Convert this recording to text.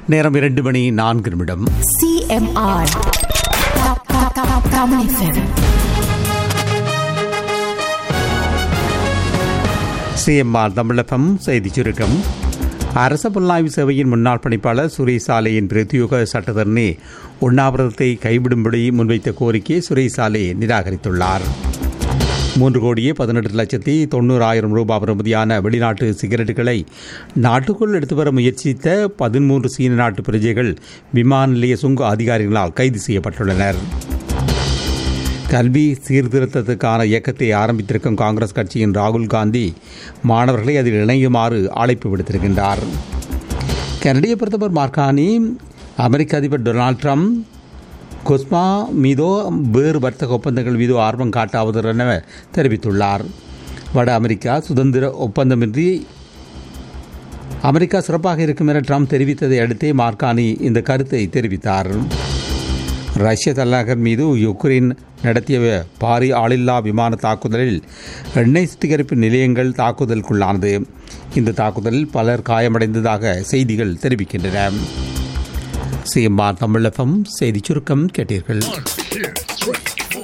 நேரம் இரண்டு மணி நான்கு நிமிடம் CMR. Ka- ka- ka- Kamu FM. CMR Tamilagam செய்திச் சுருக்கம் அரச புலனாய்வு சேவையின் முன்னாள் பணிப்பாளர் சுரேஷ் சாலையின் பிரத்யோக சட்டத்தரணி உண்ணாவிரதத்தை கைவிடும்படி முன்வைத்த கோரிக்கையை சுரேஷ் சாலே நிராகரித்துள்ளார் மூன்று கோடியே பதினெட்டு லட்சத்தி தொண்ணூறாயிரம் ரூபாய் பெறுமதியான வெளிநாட்டு சிகரெட்டுகளை நாட்டுக்குள் எடுத்து வர முயற்சித்த பதிமூன்று சீன நாட்டு பிரஜைகள் விமான நிலைய சுங்க அதிகாரிகளால் கைது செய்யப்பட்டுள்ளனர் கல்வி சீர்திருத்தத்துக்கான இயக்கத்தை ஆரம்பித்திருக்கும் காங்கிரஸ் கட்சியின் ராகுல் காந்தி மாணவர்களை அதில் இணையுமாறு அழைப்பு விடுத்திருக்கின்றார் கனடிய பிரதமர் மார்கானி அமெரிக்க அதிபர் டொனால்ட் ட்ரம்ப் குஸ்மா மீதோ வேறு வர்த்தக ஒப்பந்தங்கள் மீதோ ஆர்வம் காட்டாவதர் என தெரிவித்துள்ளார் வட அமெரிக்கா சுதந்திர ஒப்பந்தமின்றி அமெரிக்கா சிறப்பாக இருக்கும் என ட்ரம்ப் தெரிவித்ததை அடுத்தே மார்கானி இந்த கருத்தை தெரிவித்தார் ரஷ்ய தலைநகர் மீது யுக்ரைன் நடத்திய பாரி ஆளில்லா விமான தாக்குதலில் எண்ணெய் சுத்திகரிப்பு நிலையங்கள் தாக்குதலுக்குள்ளானது இந்த தாக்குதலில் பலர் காயமடைந்ததாக செய்திகள் தெரிவிக்கின்றன சிஎம்ஆர் தமிழகம் செய்திச் சுருக்கம் கேட்டீர்கள்